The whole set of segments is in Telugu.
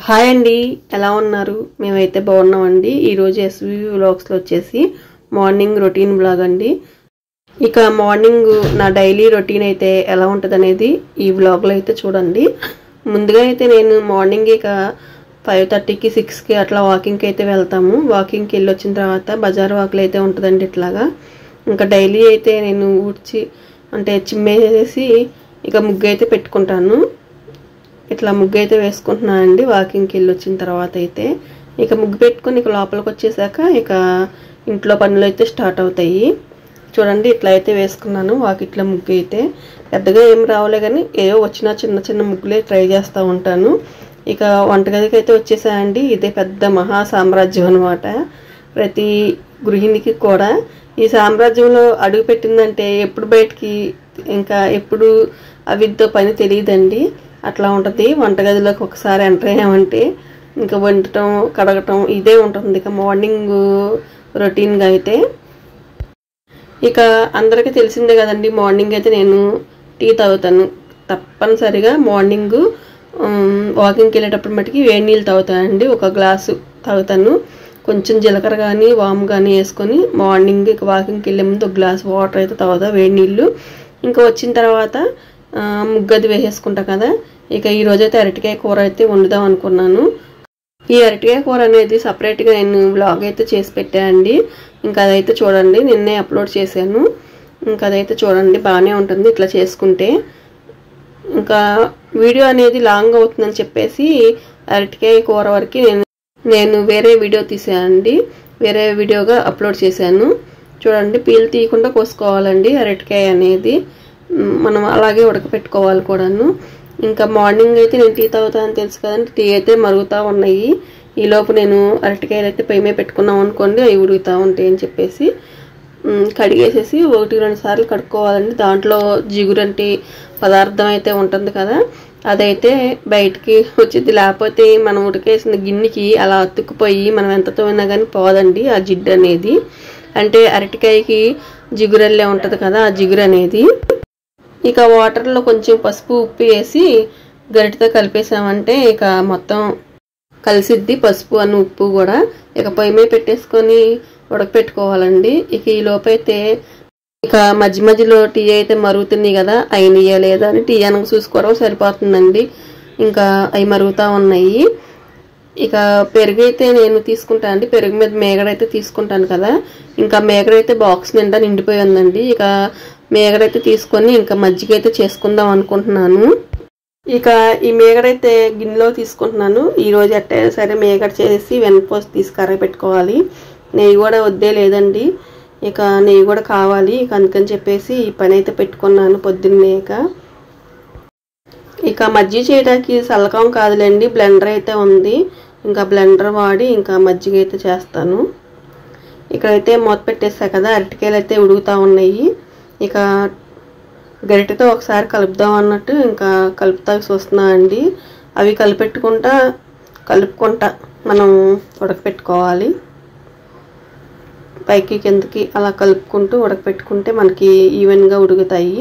హాయ్ అండి ఎలా ఉన్నారు మేమైతే బాగున్నామండి ఈరోజు ఎస్వి వ్లాగ్స్లో వచ్చేసి మార్నింగ్ రొటీన్ బ్లాగ్ అండి ఇక మార్నింగ్ నా డైలీ రొటీన్ అయితే ఎలా ఉంటుంది అనేది ఈ వ్లాగ్లో అయితే చూడండి ముందుగా అయితే నేను మార్నింగ్ ఇక ఫైవ్ థర్టీకి సిక్స్కి అట్లా వాకింగ్కి అయితే వెళ్తాము వాకింగ్కి వెళ్ళి వచ్చిన తర్వాత బజార్ వాకులు అయితే ఉంటుందండి ఇట్లాగా ఇంకా డైలీ అయితే నేను ఊడ్చి అంటే చిమ్మేసి ఇక ముగ్గు అయితే పెట్టుకుంటాను ఇట్లా ముగ్గు అయితే వేసుకుంటున్నానండి వాకింగ్కి వెళ్ళి వచ్చిన తర్వాత అయితే ఇక ముగ్గు పెట్టుకొని ఇక లోపలికి వచ్చేసాక ఇక ఇంట్లో పనులు అయితే స్టార్ట్ అవుతాయి చూడండి ఇట్లా అయితే వేసుకున్నాను వాకిట్లో ముగ్గు అయితే పెద్దగా ఏం రావలే కానీ ఏవో వచ్చిన చిన్న చిన్న ముగ్గులే ట్రై చేస్తూ ఉంటాను ఇక వంటగదికి అయితే వచ్చేసాయండి ఇదే పెద్ద మహా సామ్రాజ్యం అనమాట ప్రతి గృహిణికి కూడా ఈ సామ్రాజ్యంలో అడుగు పెట్టిందంటే ఎప్పుడు బయటికి ఇంకా ఎప్పుడు అవిద్తో పని తెలియదండి అట్లా ఉంటుంది వంటగదిలోకి ఒకసారి ఎంటర్ అయ్యామంటే ఇంకా వండటం కడగటం ఇదే ఉంటుంది ఇక మార్నింగ్ రొటీన్గా అయితే ఇక అందరికీ తెలిసిందే కదండి మార్నింగ్ అయితే నేను టీ తాగుతాను తప్పనిసరిగా మార్నింగ్ వాకింగ్కి వెళ్ళేటప్పుడు మటుకి వేడి నీళ్ళు తాగుతానండి ఒక గ్లాసు తాగుతాను కొంచెం జీలకర్ర కానీ వాము కానీ వేసుకొని మార్నింగ్ ఇక వాకింగ్కి వెళ్ళే ముందు ఒక గ్లాస్ వాటర్ అయితే తాగుతా వేడి నీళ్ళు ఇంకా వచ్చిన తర్వాత ముగ్గది వేసేసుకుంటా కదా ఇక ఈ రోజైతే అరటికాయ కూర అయితే వండుదాం అనుకున్నాను ఈ అరటికాయ కూర అనేది సపరేట్గా నేను బ్లాగ్ అయితే చేసి పెట్టానండి ఇంకా అదైతే చూడండి నిన్నే అప్లోడ్ చేశాను ఇంకా అదైతే చూడండి బాగానే ఉంటుంది ఇట్లా చేసుకుంటే ఇంకా వీడియో అనేది లాంగ్ అవుతుందని చెప్పేసి అరటికాయ కూర వరకు నేను నేను వేరే వీడియో తీసానండి వేరే వీడియోగా అప్లోడ్ చేశాను చూడండి పీలు తీయకుండా కోసుకోవాలండి అరటికాయ అనేది మనం అలాగే ఉడకపెట్టుకోవాలి కూడాను ఇంకా మార్నింగ్ అయితే నేను టీ తాగుతానని తెలుసు కదండి టీ అయితే మరుగుతూ ఉన్నాయి ఈలోపు నేను అరటికాయలు అయితే పొయ్యి మీద పెట్టుకున్నాం అనుకోండి అవి ఉడుగుతూ ఉంటాయి అని చెప్పేసి కడిగేసేసి ఒకటి రెండు సార్లు కడుక్కోవాలండి దాంట్లో జిగురంటి పదార్థం అయితే ఉంటుంది కదా అదైతే బయటికి వచ్చింది లేకపోతే మనం ఉడకేసిన గిన్నెకి అలా అతుక్కుపోయి మనం ఎంత తోమినా కానీ పోదండి ఆ జిడ్డు అనేది అంటే అరటికాయకి జిగురల్లే ఉంటుంది కదా ఆ జిగురు అనేది ఇక వాటర్లో కొంచెం పసుపు ఉప్పు వేసి గరిటతో కలిపేసామంటే ఇక మొత్తం కలిసిద్ది పసుపు అని ఉప్పు కూడా ఇక పొయ్యి మీద పెట్టేసుకొని ఉడకపెట్టుకోవాలండి ఇక ఈ లోపైతే ఇక మధ్య మధ్యలో టీ అయితే మరుగుతుంది కదా అయినయా లేదా అని టీ అనక చూసుకోవడం సరిపోతుందండి ఇంకా అవి మరుగుతూ ఉన్నాయి ఇక పెరుగు అయితే నేను తీసుకుంటాను అండి పెరుగు మీద మేగడైతే తీసుకుంటాను కదా ఇంకా మేగడైతే బాక్స్ నిండా నిండిపోయి ఉందండి ఇక మేగడైతే తీసుకొని ఇంకా మజ్జిగ అయితే చేసుకుందాం అనుకుంటున్నాను ఇక ఈ మేగడైతే గిన్నెలో తీసుకుంటున్నాను ఈరోజు ఎట్టయినా సరే మేగడ చేసి వెనపోసి తీసుకర పెట్టుకోవాలి నెయ్యి కూడా వద్దే లేదండి ఇక నెయ్యి కూడా కావాలి ఇక అందుకని చెప్పేసి ఈ పని అయితే పెట్టుకున్నాను పొద్దున్నే ఇక ఇక మజ్జిగ చేయడానికి సలకం కాదులేండి బ్లెండర్ అయితే ఉంది ఇంకా బ్లెండర్ వాడి ఇంకా మజ్జిగ అయితే చేస్తాను ఇక్కడైతే మూత పెట్టేసా కదా అరటికాయలు అయితే ఉడుగుతూ ఉన్నాయి ఇక గరిటెతో ఒకసారి కలుపుదాం అన్నట్టు ఇంకా కలుపుతా చూస్తున్నా అండి అవి కలిపెట్టుకుంటా కలుపుకుంటా మనం ఉడకపెట్టుకోవాలి పైకి కిందకి అలా కలుపుకుంటూ ఉడకపెట్టుకుంటే మనకి ఈవెన్గా ఉడుకుతాయి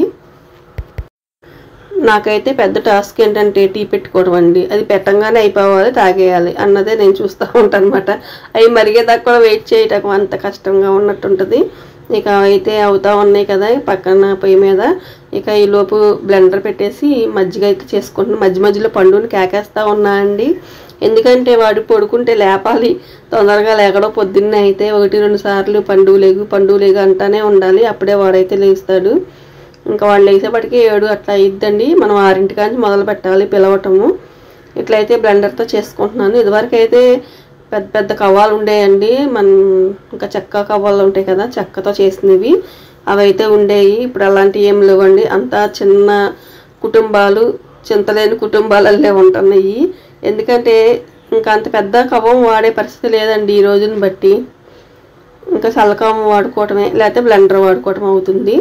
నాకైతే పెద్ద టాస్క్ ఏంటంటే టీ పెట్టుకోవడం అండి అది పెట్టంగానే అయిపోవాలి తాగేయాలి అన్నదే నేను చూస్తూ ఉంటాను అనమాట అవి మరిగేదాకా కూడా వెయిట్ చేయటం అంత కష్టంగా ఉన్నట్టుంటుంది ఇక అయితే అవుతా ఉన్నాయి కదా పక్కన పొయ్యి మీద ఇక ఈ లోపు బ్లెండర్ పెట్టేసి మజ్జిగ అయితే చేసుకుంటున్నాను మధ్య మధ్యలో పండుని కేకేస్తూ ఉన్నా అండి ఎందుకంటే వాడు పడుకుంటే లేపాలి తొందరగా లేకడం పొద్దున్నే అయితే ఒకటి రెండు సార్లు పండు లేగు పండు లేగు అంటానే ఉండాలి అప్పుడే వాడైతే లేస్తాడు ఇంకా వాళ్ళు లేసేపటికి ఏడు అట్లా ఇద్దండి మనం ఆరింటి కానీ మొదలు పెట్టాలి పిలవటము ఇట్లయితే బ్లెండర్తో చేసుకుంటున్నాను ఇదివరకు అయితే పెద్ద పెద్ద కవ్వాలు ఉండేయండి మన ఇంకా చెక్క కవ్వాలు ఉంటాయి కదా చెక్కతో చేసినవి అవి అయితే ఉండేవి ఇప్పుడు అలాంటివి ఏం లేవండి అంతా చిన్న కుటుంబాలు చింతలేని కుటుంబాలల్లే ఉంటున్నాయి ఎందుకంటే ఇంకా అంత పెద్ద కవ్వం వాడే పరిస్థితి లేదండి ఈ రోజుని బట్టి ఇంకా సలకం వాడుకోవటమే లేకపోతే బ్లెండర్ వాడుకోవటం అవుతుంది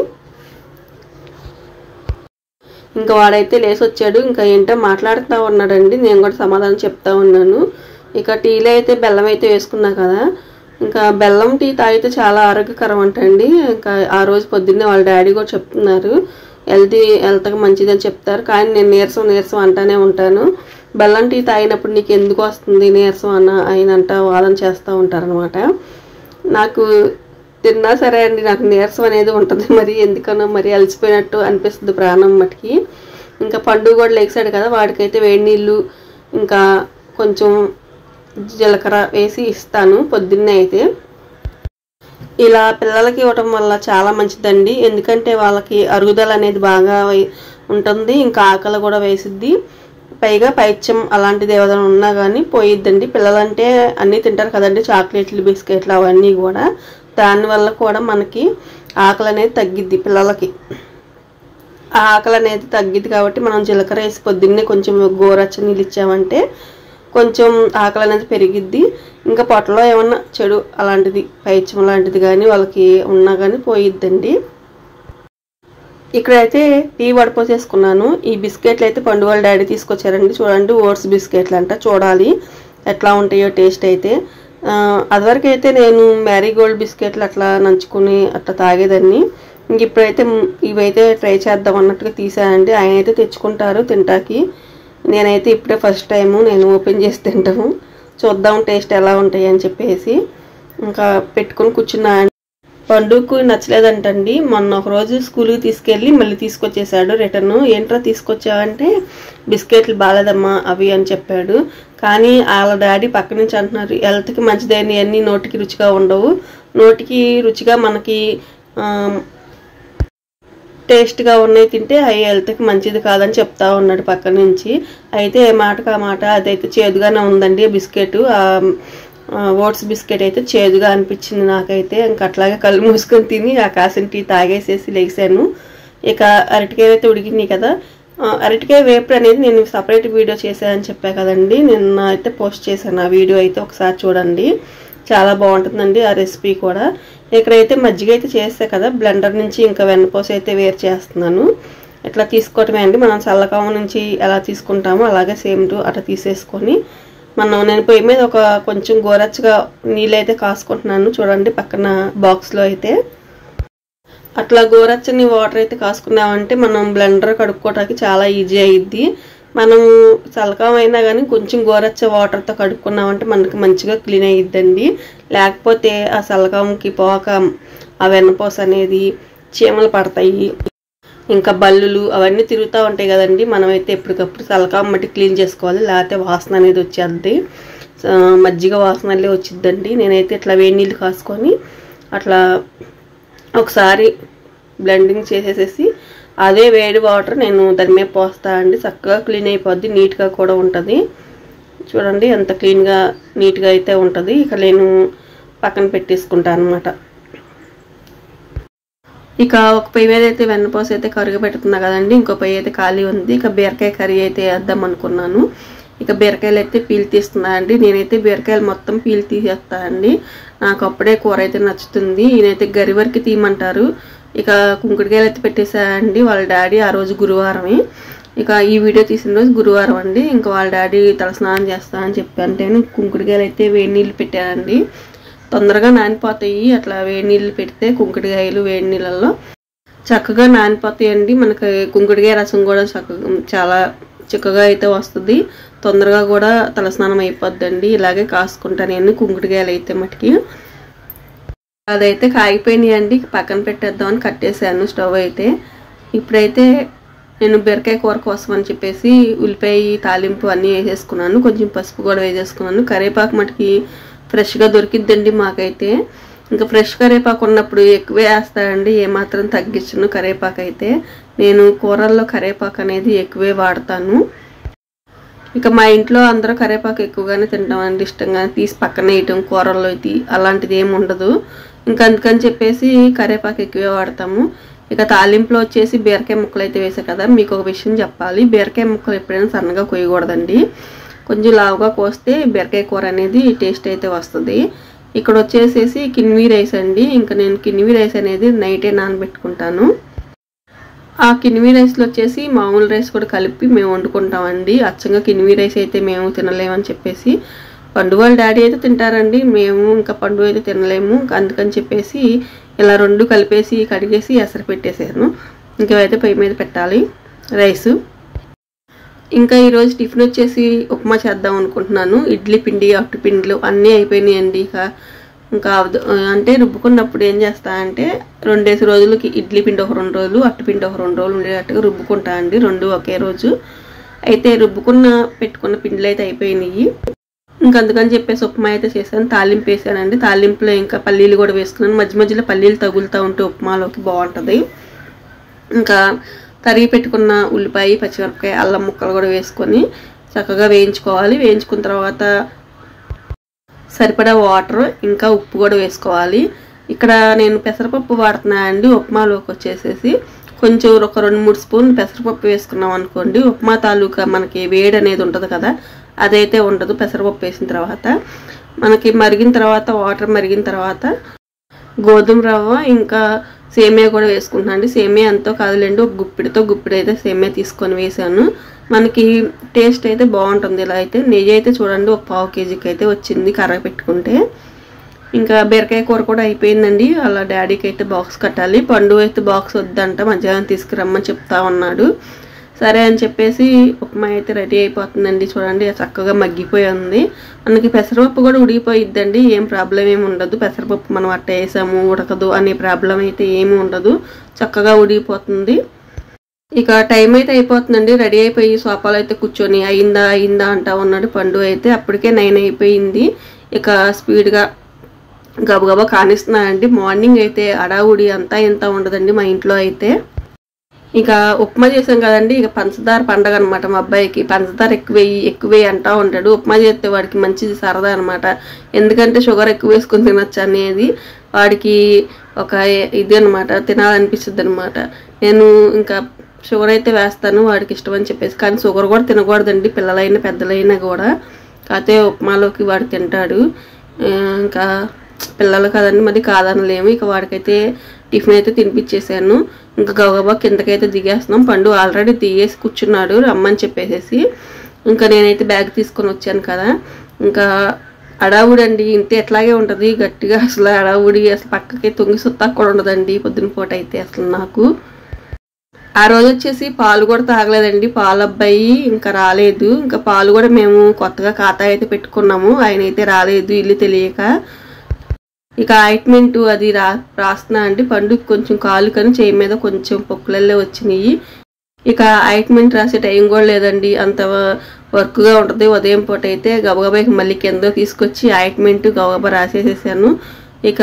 ఇంకా వాడైతే లేసి వచ్చాడు ఇంకా ఏంటో మాట్లాడుతూ ఉన్నాడండి నేను కూడా సమాధానం చెప్తా ఉన్నాను ఇక టీలో అయితే బెల్లం అయితే వేసుకున్నా కదా ఇంకా బెల్లం టీ తాగితే చాలా ఆరోగ్యకరం అంటండి ఇంకా ఆ రోజు పొద్దున్నే వాళ్ళ డాడీ కూడా చెప్తున్నారు హెల్తీ హెల్త్కి మంచిదని చెప్తారు కానీ నేను నీరసం నీరసం అంటానే ఉంటాను బెల్లం టీ తాగినప్పుడు నీకు ఎందుకు వస్తుంది నీరసం అన్న ఆయనంట వాదన చేస్తూ ఉంటారనమాట నాకు తిన్నా సరే అండి నాకు నీరసం అనేది ఉంటుంది మరి ఎందుకనో మరి అలసిపోయినట్టు అనిపిస్తుంది ప్రాణం మటుకి ఇంకా పండు కూడా లేచాడు కదా వాడికైతే వేడి నీళ్ళు ఇంకా కొంచెం జీలకర్ర వేసి ఇస్తాను పొద్దున్నే అయితే ఇలా పిల్లలకి ఇవ్వటం వల్ల చాలా మంచిదండి ఎందుకంటే వాళ్ళకి అరుగుదల అనేది బాగా వై- ఉంటుంది ఇంకా ఆకలి కూడా వేసిద్ది పైగా పైత్యం అలాంటిది ఏదైనా ఉన్నా కానీ పోయిద్దండి పిల్లలంటే అన్నీ తింటారు కదండి చాక్లెట్లు బిస్కెట్లు అవన్నీ కూడా దానివల్ల కూడా మనకి ఆకలి అనేది తగ్గిద్ది పిల్లలకి ఆ ఆకలి అనేది తగ్గిద్ది కాబట్టి మనం జీలకర్ర వేసి పొద్దున్నే కొంచెం గోరచ్చ నీళ్ళు ఇచ్చామంటే కొంచెం ఆకలి అనేది పెరిగిద్ది ఇంకా పొట్టలో ఏమన్నా చెడు అలాంటిది పైత్యం లాంటిది కానీ వాళ్ళకి ఉన్నా కానీ పోయిద్దండి ఇక్కడైతే టీ వడపోసేసుకున్నాను ఈ బిస్కెట్లు అయితే పండు వాళ్ళ డాడీ తీసుకొచ్చారండి చూడండి ఓట్స్ బిస్కెట్లు అంట చూడాలి ఎట్లా ఉంటాయో టేస్ట్ అయితే ఆ, అదివరకు అయితే నేను మ్యారీగోల్డ్ బిస్కెట్లు అట్లా నంచుకుని అట్లా తాగేదాన్ని ఇంక ఇప్పుడైతే మ్, ఇవైతే ట్రై చేద్దాం అన్నట్టుగా తీసానండి ఆయన అయితే తెచ్చుకుంటారు తింటాకి నేనైతే ఇప్పుడే ఫస్ట్ టైము నేను ఓపెన్ చేసి తింటాను చూద్దాం టేస్ట్ ఎలా ఉంటాయి అని చెప్పేసి ఇంకా పెట్టుకొని కూర్చున్నా పండుగకు నచ్చలేదంటండి మొన్న ఒక రోజు స్కూల్కి తీసుకెళ్ళి మళ్ళీ తీసుకొచ్చేసాడు రిటర్న్ ఏంట్రా తీసుకొచ్చావంటే బిస్కెట్లు బాగాలేదమ్మా అవి అని చెప్పాడు కానీ వాళ్ళ డాడీ పక్క నుంచి అంటున్నారు హెల్త్కి మంచిదని అన్నీ నోటికి రుచిగా ఉండవు నోటికి రుచిగా మనకి ఆ, టేస్ట్గా ఉన్నాయి తింటే అవి హెల్త్కి మంచిది కాదని చెప్తా ఉన్నాడు పక్క నుంచి అయితే మాటకు ఆ మాట అదైతే చేదుగానే ఉందండి బిస్కెట్ ఓట్స్ బిస్కెట్ అయితే చేదుగా అనిపించింది నాకైతే ఇంకా అట్లాగే కళ్ళు మూసుకొని తిని ఆ కాసిన టీ తాగేసేసి లేచాను ఇక అరటికాయ అయితే ఉడికినాయి కదా ఆ, అరటికాయ వేపుడు అనేది నేను సపరేట్ వీడియో చేశానని చెప్పా కదండి నిన్న అయితే పోస్ట్ చేశాను ఆ వీడియో అయితే ఒకసారి చూడండి చాలా బాగుంటుందండి ఆ రెసిపీ కూడా ఇక్కడైతే మజ్జిగ అయితే చేస్తే కదా బ్లెండర్ నుంచి ఇంకా వెన్నపూస అయితే వేరు చేస్తున్నాను ఇట్లా తీసుకోవటమే అండి మనం చల్లకామ నుంచి ఎలా తీసుకుంటామో అలాగే సేమ్ టు అట్లా తీసేసుకొని మనం నేను పొయ్యి మీద ఒక కొంచెం గోరచ్చగా నీళ్ళు అయితే కాసుకుంటున్నాను చూడండి పక్కన బాక్స్లో అయితే అట్లా గోరచ్చని వాటర్ అయితే కాసుకున్నామంటే మనం బ్లెండర్ కడుక్కోవడానికి చాలా ఈజీ అయ్యిద్ది మనం చలకం అయినా కానీ కొంచెం గోరచ్చ వాటర్తో కడుక్కున్నామంటే మనకి మంచిగా క్లీన్ అయ్యిద్దండి లేకపోతే ఆ చలకంకి పోక ఆ వెన్నపూస అనేది చీమలు పడతాయి ఇంకా బల్లులు అవన్నీ తిరుగుతూ ఉంటాయి కదండి మనమైతే ఎప్పటికప్పుడు చలకం మట్టి క్లీన్ చేసుకోవాలి లేకపోతే వాసన అనేది వచ్చేద్ది ఆ, మజ్జిగ వాసనలే వచ్చిద్దండి నేనైతే ఇట్లా వేడి నీళ్ళు కాసుకొని అట్లా ఒకసారి బ్లెండింగ్ చేసేసేసి అదే వేడి వాటర్ నేను దాని మీద పోస్తా అండి చక్కగా క్లీన్ అయిపోద్ది నీట్గా కూడా ఉంటుంది చూడండి ఎంత క్లీన్గా నీట్గా అయితే ఉంటుంది ఇక నేను పక్కన పెట్టేసుకుంటాను అనమాట ఇక ఒక పొయ్యి మీద అయితే వెన్నపూస అయితే కరుగు పెడుతున్నా కదండి ఇంకో పొయ్యి అయితే ఖాళీ ఉంది ఇక బీరకాయ కర్రీ అయితే వేద్దాం అనుకున్నాను ఇక బీరకాయలు అయితే పీల్ తీస్తున్నా అండి నేనైతే బీరకాయలు మొత్తం పీల్ తీసేస్తానండి నాకు అప్పుడే కూర అయితే నచ్చుతుంది ఈయనైతే గరి వరకు తీయమంటారు ఇక కుంకుడికాయలు అయితే పెట్టేశారండి వాళ్ళ డాడీ ఆ రోజు గురువారమే ఇక ఈ వీడియో తీసిన రోజు గురువారం అండి ఇంకా వాళ్ళ డాడీ తలస్నానం చేస్తానని చెప్పాను నేను కుంకుడికాయలు అయితే వేడి నీళ్ళు పెట్టానండి తొందరగా నానిపోతాయి అట్లా వేడి నీళ్ళు పెడితే కుంకుడికాయలు వేడి నీళ్ళల్లో చక్కగా నానిపోతాయండి మనకి కుంకుడికాయ రసం కూడా చక్కగా చాలా చిక్కగా అయితే వస్తుంది తొందరగా కూడా తలస్నానం అయిపోద్దండి ఇలాగే కాసుకుంటాను నేను కుంకుడికాయలు అయితే మటుకి అదైతే కాగిపోయినాయి అండి పక్కన పెట్టేద్దామని కట్టేశాను స్టవ్ అయితే ఇప్పుడైతే నేను బీరకాయ కూర కోసం అని చెప్పేసి ఉల్లిపాయ తాలింపు అన్నీ వేసేసుకున్నాను కొంచెం పసుపు కూడా వేసేసుకున్నాను కరివేపాకు మటుకి ఫ్రెష్గా దొరికిద్దండి మాకైతే ఇంకా ఫ్రెష్ కరివేపాకు ఉన్నప్పుడు ఎక్కువే వేస్తానండి ఏమాత్రం తగ్గించను కరివేపాకు అయితే నేను కూరల్లో కరివేపాకు అనేది ఎక్కువే వాడతాను ఇక మా ఇంట్లో అందరూ కరివేపాకు ఎక్కువగానే తింటామండి ఇష్టంగా తీసి పక్కన వేయటం కూరల్లో తీ అలాంటిది ఏమి ఉండదు ఇంకా అందుకని చెప్పేసి కరివేపాకు ఎక్కువే వాడతాము ఇక తాలింపులో వచ్చేసి బీరకాయ ముక్కలు అయితే వేసా కదా మీకు ఒక విషయం చెప్పాలి బీరకాయ ముక్కలు ఎప్పుడైనా సన్నగా కొయ్యకూడదండి కొంచెం లావుగా కోస్తే బీరకాయ కూర అనేది టేస్ట్ అయితే వస్తుంది ఇక్కడ వచ్చేసేసి కిన్వీ రైస్ అండి ఇంకా నేను కిన్వీ రైస్ అనేది నైటే నానబెట్టుకుంటాను ఆ కిన్వీ రైస్లో వచ్చేసి మామూలు రైస్ కూడా కలిపి మేము వండుకుంటామండి అచ్చంగా కిన్వీ రైస్ అయితే మేము తినలేమని చెప్పేసి పండు వాళ్ళ డాడీ అయితే తింటారండి మేము ఇంకా పండు అయితే తినలేము ఇంకా అందుకని చెప్పేసి ఇలా రెండు కలిపేసి కడిగేసి ఎసరు పెట్టేసాను ఇంకవైతే పొయ్యి మీద పెట్టాలి రైసు ఇంకా ఈరోజు టిఫిన్ వచ్చేసి ఉప్మా చేద్దాం అనుకుంటున్నాను ఇడ్లీ పిండి అట్టు పిండిలు అన్నీ అయిపోయినాయండి ఇక ఇంకా అవదు- అంటే రుబ్బుకున్నప్పుడు ఏం చేస్తా అంటే రెండేసి రోజులకి ఇడ్లీ పిండి ఒక రెండు రోజులు అట్టు పిండి ఒక రెండు రోజులు ఉండేటట్టుగా రుబ్బుకుంటా అండి రెండు ఒకే రోజు అయితే రుబ్బుకున్న పెట్టుకున్న పిండిలు అయితే అయిపోయినాయి ఇంకా అందుకని చెప్పేసి ఉప్మా అయితే చేశాను తాలింపు వేసానండి తాలింపులో ఇంకా పల్లీలు కూడా వేసుకున్నాను మధ్య మధ్యలో పల్లీలు తగులుతూ ఉంటే ఉప్మాలోకి బాగుంటుంది ఇంకా తరిగి పెట్టుకున్న ఉల్లిపాయ పచ్చిమిరపకాయ అల్లం ముక్కలు కూడా వేసుకొని చక్కగా వేయించుకోవాలి వేయించుకున్న తర్వాత సరిపడా వాటర్ ఇంకా ఉప్పు కూడా వేసుకోవాలి ఇక్కడ నేను పెసరపప్పు వాడుతున్నా అండి ఉప్మాలోకి వచ్చేసేసి కొంచెం ఒక రెండు మూడు స్పూన్ పెసరపప్పు వేసుకున్నాం అనుకోండి ఉప్మా తాలూకా మనకి వేడి అనేది ఉంటుంది కదా అదైతే ఉండదు పెసరపప్పు వేసిన తర్వాత మనకి మరిగిన తర్వాత వాటర్ మరిగిన తర్వాత గోధుమ రవ్వ ఇంకా సేమియా కూడా వేసుకుంటున్నాను అండి సేమియా ఎంతో కాదులేండి ఒక గుప్పిడితో గుప్పిడి అయితే సేమియా తీసుకొని వేసాను మనకి టేస్ట్ అయితే బాగుంటుంది ఇలా అయితే నెయ్యి అయితే చూడండి ఒక పావు కేజీకి అయితే వచ్చింది కర్ర పెట్టుకుంటే ఇంకా బీరకాయ కూర కూడా అయిపోయిందండి అలా డాడీకి అయితే బాక్స్ కట్టాలి పండు అయితే బాక్స్ వద్దంట మధ్యాహ్నం తీసుకురమ్మని చెప్తా ఉన్నాడు సరే అని చెప్పేసి ఉప్మా అయితే రెడీ అయిపోతుందండి చూడండి చక్కగా మగ్గిపోయి ఉంది మనకి పెసరపప్పు కూడా ఉడిగిపోయిద్దండి ఏం ప్రాబ్లం ఏమి ఉండదు పెసరపప్పు మనం అట్ట వేసాము ఉడకదు అనే ప్రాబ్లం అయితే ఏమి ఉండదు చక్కగా ఉడిగిపోతుంది ఇక టైం అయితే అయిపోతుందండి రెడీ అయిపోయి సోఫాలో అయితే కూర్చొని అయిందా అయిందా అంటా ఉన్నాడు పండు అయితే అప్పటికే నైన్ అయిపోయింది ఇక స్పీడ్గా గబగబా కానిస్తున్నానండి మార్నింగ్ అయితే అడావుడి అంతా ఇంత ఉండదండి మా ఇంట్లో అయితే ఇక ఉప్మా చేసాం కదండి ఇక పంచదార పండగ అనమాట మా అబ్బాయికి పంచదార ఎక్కువేయి ఎక్కువేయి అంటా ఉంటాడు ఉప్మా చేస్తే వాడికి మంచిది సరదా అనమాట ఎందుకంటే షుగర్ ఎక్కువ వేసుకొని తినొచ్చు అనేది వాడికి ఒక ఇది అనమాట తినాలనిపిస్తుంది అనమాట నేను ఇంకా షుగర్ అయితే వేస్తాను వాడికి ఇష్టం అని చెప్పేసి కానీ షుగర్ కూడా తినకూడదండి పిల్లలైనా పెద్దలైనా కూడా కాకపోతే ఉప్మాలోకి వాడు తింటాడు ఆ, ఇంకా పిల్లలు కదండి మరి కాదనలేము ఇక వాడికైతే టిఫిన్ అయితే తినిపించేసాను ఇంకా గబగబా కిందకైతే దిగేస్తున్నాం పండు ఆల్రెడీ దిగేసి కూర్చున్నాడు రమ్మని చెప్పేసేసి ఇంకా నేనైతే బ్యాగ్ తీసుకొని వచ్చాను కదా ఇంకా అడావుడి అండి ఇంటి ఎట్లాగే ఉంటుంది గట్టిగా అసలు అడావుడి అసలు పక్కకి తొంగి సుత్తా కూడా ఉండదండి పొద్దున పూట అయితే అసలు నాకు ఆ రోజు వచ్చేసి పాలు కూడా తాగలేదండి పాలు అబ్బాయి ఇంకా రాలేదు ఇంకా పాలు కూడా మేము కొత్తగా ఖాతా అయితే పెట్టుకున్నాము ఆయన అయితే రాలేదు ఇల్లు తెలియక ఇక ఆయింట్మెంట్ అది రా రాస్తున్నా అండి పండు కొంచెం కాలు కానీ చేయి మీద కొంచెం పొక్కులల్లే వచ్చినాయి ఇక ఆయింట్మెంట్ రాసే టైం కూడా లేదండి అంత వర్క్గా ఉంటుంది ఉదయం పూట అయితే గబగబా ఇక మళ్ళీ కింద తీసుకొచ్చి ఆయింట్మెంట్ గబగబా రాసేసేసాను ఇక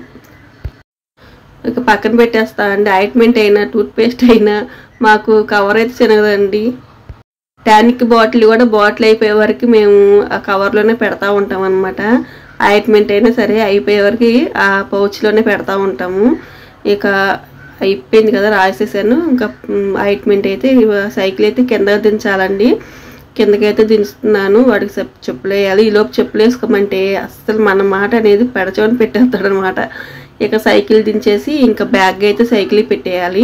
ఇక పక్కన పెట్టేస్తా అండి ఆయింట్మెంట్ అయినా టూత్ పేస్ట్ అయినా మాకు కవర్ అయితే చిన్నదండి టానిక్ బాటిల్ కూడా బాటిల్ అయిపోయే వరకు మేము ఆ కవర్లోనే పెడతా ఉంటాం అనమాట ఆయింట్మెంట్ అయినా సరే అయిపోయే వరకు ఆ పౌచ్లోనే పెడతా ఉంటాము ఇక అయిపోయింది కదా రాసేసాను ఇంకా ఆయింట్మెంట్ అయితే ఇవ- సైకిల్ అయితే కింద దించాలండి కిందకైతే దించుతున్నాను వాడికి చెప్ చెప్పులు వేయాలి ఈలోపు చెప్పులు వేసుకోమంటే అస్సలు మన మాట అనేది పెడచోని పెట్టేస్తాడు అనమాట ఇక సైకిల్ దించేసి ఇంకా బ్యాగ్ అయితే సైకిల్ పెట్టేయాలి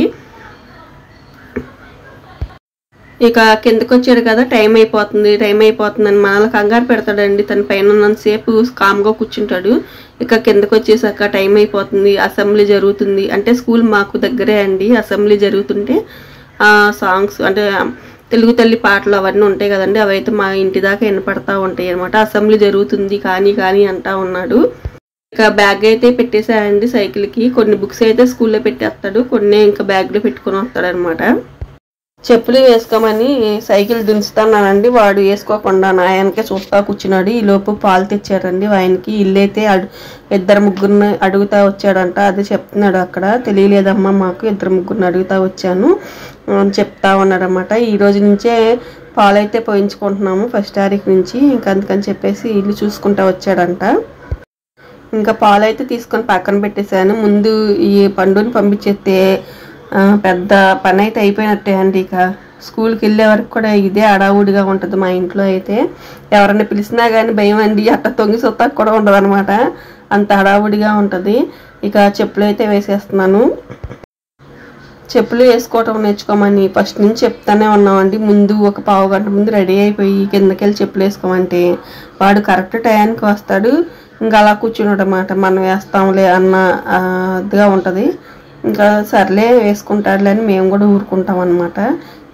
ఇక కిందకు వచ్చాడు కదా టైం అయిపోతుంది టైం అయిపోతుంది అని మనల్ని కంగారు పెడతాడండి తన పైన ఉన్నంతసేపు కామ్గా కూర్చుంటాడు ఇక కిందకు వచ్చేసాక టైం అయిపోతుంది అసెంబ్లీ జరుగుతుంది అంటే స్కూల్ మాకు దగ్గరే అండి అసెంబ్లీ జరుగుతుంటే ఆ సాంగ్స్ అంటే తెలుగు తల్లి పాటలు అవన్నీ ఉంటాయి కదండి అవైతే మా ఇంటి దాకా వినపడతా ఉంటాయి అనమాట అసెంబ్లీ జరుగుతుంది కానీ కానీ అంటా ఉన్నాడు ఇక బ్యాగ్ అయితే పెట్టేశాడండి సైకిల్కి కొన్ని బుక్స్ అయితే స్కూల్లో పెట్టేస్తాడు కొన్ని ఇంకా బ్యాగ్లో పెట్టుకొని వస్తాడు అనమాట చెప్పులు వేసుకోమని సైకిల్ దించుతున్నానండి వాడు వేసుకోకుండా నా ఆయనకే చూస్తా కూర్చున్నాడు ఈ లోపు పాలు తెచ్చారండి ఆయనకి ఇల్లు అయితే అడు ఇద్దరు ముగ్గురిని అడుగుతా వచ్చాడంట అది చెప్తున్నాడు అక్కడ తెలియలేదమ్మా మాకు ఇద్దరు ముగ్గురిని అడుగుతా వచ్చాను అని చెప్తా ఉన్నాడనమాట ఈ రోజు నుంచే పాలు అయితే పోయించుకుంటున్నాము ఫస్ట్ తారీఖు నుంచి ఇంకా అందుకని చెప్పేసి ఇల్లు చూసుకుంటా వచ్చాడంట ఇంకా పాలు అయితే తీసుకొని పక్కన పెట్టేశాను ముందు ఈ పండుని పంపించేస్తే ఆ, పెద్ద పని అయితే అయిపోయినట్టే అండి ఇక స్కూల్కి వెళ్ళే వరకు కూడా ఇదే అడావుడిగా ఉంటుంది మా ఇంట్లో అయితే ఎవరైనా పిలిచినా కానీ భయం అండి అట్ట తొంగి సొత్తాకు కూడా ఉండదు అనమాట అంత హడావుడిగా ఉంటుంది ఇక చెప్పులు అయితే వేసేస్తున్నాను చెప్పులు వేసుకోవటం నేర్చుకోమని ఫస్ట్ నుంచి చెప్తానే ఉన్నామండి ముందు ఒక పావు గంట ముందు రెడీ అయిపోయి కిందకి వెళ్ళి చెప్పులు వేసుకోమంటే వాడు కరెక్ట్ టయానికి వస్తాడు ఇంకా అలా కూర్చున్నాడు అనమాట మనం వేస్తాంలే అన్న ఆ, ఇదిగా ఉంటుంది ఇంకా సర్లే వేసుకుంటాడులే అని మేము కూడా ఊరుకుంటాం అనమాట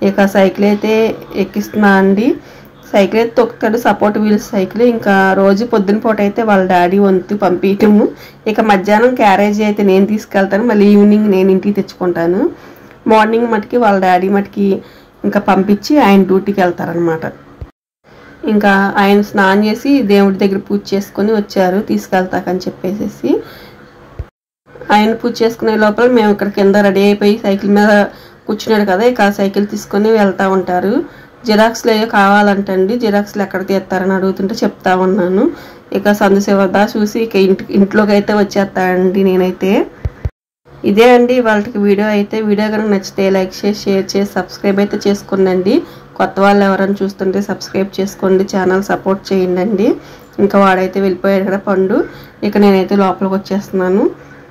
ఇక సైకిల్ అయితే ఎక్కిస్తున్నా అండి సైకిల్ అయితే తొక్కుతాడు సపోర్ట్ వీల్స్ సైకిల్ ఇంకా రోజు పొద్దున పూట అయితే వాళ్ళ డాడీ వంతు పంపించటము ఇక మధ్యాహ్నం క్యారేజీ అయితే నేను తీసుకెళ్తాను మళ్ళీ ఈవినింగ్ నేను ఇంటికి తెచ్చుకుంటాను మార్నింగ్ మటుకి వాళ్ళ డాడీ మటుకి ఇంకా పంపించి ఆయన డ్యూటీకి వెళ్తారనమాట ఇంకా ఆయన స్నానం చేసి దేవుడి దగ్గర పూజ చేసుకొని వచ్చారు తీసుకెళ్తాకని చెప్పేసి ఆయన పూజ చేసుకునే లోపల మేము ఇక్కడ కింద రెడీ అయిపోయి సైకిల్ మీద కూర్చున్నాడు కదా ఇక ఆ సైకిల్ తీసుకొని వెళ్తా ఉంటారు జిరాక్స్లు ఏవో కావాలంటండి జిరాక్స్లు ఎక్కడ తీస్తారని అడుగుతుంటే చెప్తా ఉన్నాను ఇక సందు శివదా చూసి ఇక ఇంటి ఇంట్లోకి అయితే వచ్చేస్తానండి నేనైతే ఇదే అండి వాళ్ళకి వీడియో అయితే వీడియో కనుక నచ్చితే లైక్ చేసి షేర్ చేసి సబ్స్క్రైబ్ అయితే చేసుకోండి కొత్త వాళ్ళు ఎవరైనా చూస్తుంటే సబ్స్క్రైబ్ చేసుకోండి ఛానల్ సపోర్ట్ చేయండి ఇంకా వాడైతే వెళ్ళిపోయాడు కదా పండు ఇక నేనైతే లోపలికి వచ్చేస్తున్నాను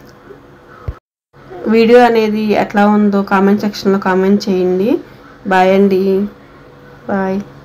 వీడియో అనేది ఎట్లా ఉందో కామెంట్ సెక్షన్లో కామెంట్ చేయండి బాయ్ అండి బాయ్